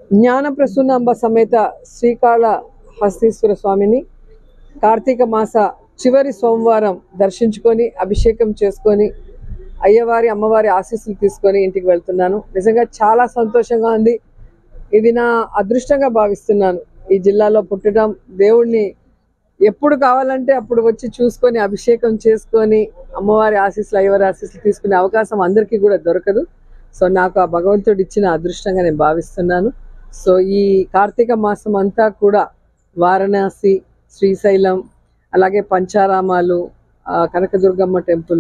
జ్ఞాన ప్రసూనాంబ సమేత శ్రీకాళ హస్తీశ్వర స్వామిని కార్తీక మాస చివరి సోమవారం దర్శించుకొని అభిషేకం చేసుకొని అయ్యవారి అమ్మవారి ఆశీస్సులు తీసుకొని ఇంటికి వెళ్తున్నాను నిజంగా చాలా సంతోషంగా ఉంది ఇది నా అదృష్టంగా భావిస్తున్నాను ఈ జిల్లాలో పుట్టడం దేవుణ్ణి ఎప్పుడు కావాలంటే అప్పుడు వచ్చి చూసుకొని అభిషేకం చేసుకొని అమ్మవారి ఆశీస్సులు అయ్యవారి ఆశీస్సులు తీసుకునే అవకాశం అందరికీ కూడా దొరకదు సో నాకు ఆ భగవంతుడు ఇచ్చిన అదృష్టంగా నేను భావిస్తున్నాను సో ఈ కార్తీక మాసం అంతా కూడా వారణాసి శ్రీశైలం అలాగే పంచారామాలు ఆ, కనకదుర్గమ్మ టెంపుల్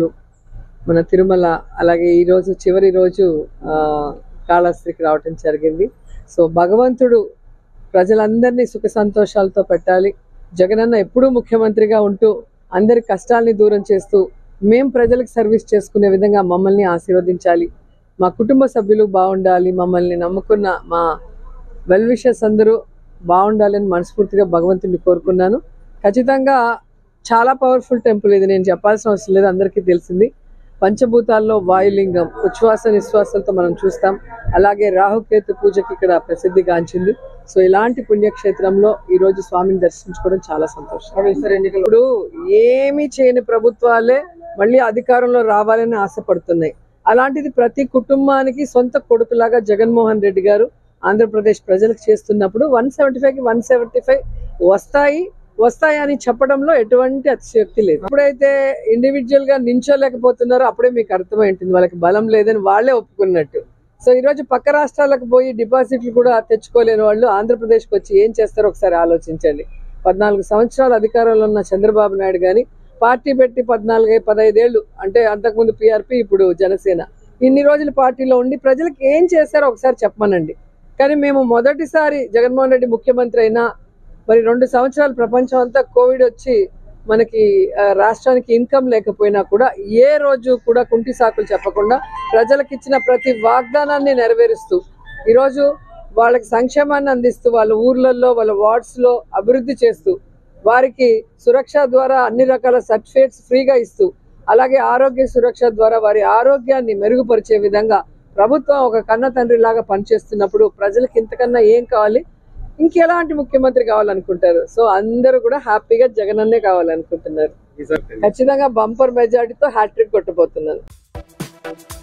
మన తిరుమల అలాగే ఈ రోజు చివరి రోజు ఆ, కాళహస్తికి రావటం జరిగింది సో భగవంతుడు ప్రజలందరినీ సుఖ సంతోషాలతో పెట్టాలి జగనన్న ఎప్పుడూ ముఖ్యమంత్రిగా ఉంటూ అందరి కష్టాల్ని దూరం చేస్తూ మేం ప్రజలకు సర్వీస్ చేసుకునే విధంగా మమ్మల్ని ఆశీర్వదించాలి మా కుటుంబ సభ్యులు బాగుండాలి మమ్మల్ని నమ్ముకున్న మా వెల్ విషర్స్ అందరూ బాగుండాలని మనస్ఫూర్తిగా భగవంతుడిని కోరుకున్నాను ఖచ్చితంగా చాలా పవర్ఫుల్ టెంపుల్ ఇది నేను చెప్పాల్సిన అవసరం లేదు అందరికీ తెలిసింది పంచభూతాల్లో వాయులింగం ఉచ్ఛ్వాస నిశ్వాసాలతో మనం చూస్తాం అలాగే రాహుకేతు పూజకి ఇక్కడ ప్రసిద్ధిగాంచింది సో ఇలాంటి పుణ్యక్షేత్రంలో ఈ రోజు స్వామిని దర్శించుకోవడం చాలా సంతోషం ఇప్పుడు ఏమీ చేయని ప్రభుత్వాలే మళ్ళీ అధికారంలో రావాలని ఆశపడుతున్నాయి అలాంటిది ప్రతి కుటుంబానికి సొంత కొడుకులాగా జగన్మోహన్ రెడ్డి గారు ఆంధ్రప్రదేశ్ ప్రజలకు చేస్తున్నప్పుడు వన్ సెవెంటీ ఫైవ్ కి వన్ సెవెంటీ ఫైవ్ వస్తాయి వస్తాయి అని చెప్పడంలో ఎటువంటి అతిశయోక్తి లేదు ఎప్పుడైతే ఇండివిజువల్ గా నించోలేకపోతున్నారో అప్పుడే మీకు అర్థమై ఉంటుంది వాళ్ళకి బలం లేదని వాళ్ళే ఒప్పుకున్నట్టు సో ఈ రోజు పక్క రాష్ట్రాలకు పోయి డిపాజిట్లు కూడా తెచ్చుకోలేని వాళ్ళు ఆంధ్రప్రదేశ్కి వచ్చి ఏం చేస్తారో ఒకసారి ఆలోచించండి పద్నాలుగు సంవత్సరాలు అధికారంలో ఉన్న చంద్రబాబు నాయుడు గాని పార్టీ పెట్టి పద్నాలుగు పదైదేళ్లు అంటే అంతకుముందు పిఆర్పి ఇప్పుడు జనసేన ఇన్ని రోజులు పార్టీలో ఉండి ప్రజలకు ఏం చేశారో ఒకసారి చెప్పమనండి కానీ మేము మొదటిసారి జగన్మోహన్ రెడ్డి ముఖ్యమంత్రి అయినా మరి రెండు సంవత్సరాలు ప్రపంచం అంతా కోవిడ్ వచ్చి మనకి ఆ, రాష్ట్రానికి ఇన్కమ్ లేకపోయినా కూడా ఏ రోజు కూడా కుంటి సాకులు చెప్పకుండా ప్రజలకు ఇచ్చిన ప్రతి వాగ్దానాన్ని నెరవేరుస్తూ ఈరోజు వాళ్ళకి సంక్షేమాన్ని అందిస్తూ వాళ్ళ ఊర్లలో వాళ్ళ వార్డ్స్ లో అభివృద్ధి చేస్తూ వారికి సురక్ష ద్వారా అన్ని రకాల సర్టిఫికేట్స్ ఫ్రీగా ఇస్తూ అలాగే ఆరోగ్య సురక్ష ద్వారా వారి ఆరోగ్యాన్ని మెరుగుపరిచే విధంగా ప్రభుత్వం ఒక కన్న తండ్రి లాగా పనిచేస్తున్నప్పుడు ప్రజలకు ఇంతకన్నా ఏం కావాలి ఇంకెలాంటి ముఖ్యమంత్రి కావాలనుకుంటారు సో అందరూ కూడా హ్యాపీగా జగనన్నే కావాలనుకుంటున్నారు ఖచ్చితంగా బంపర్ మెజార్టీతో హ్యాట్రిక్ కొట్టబోతున్నాను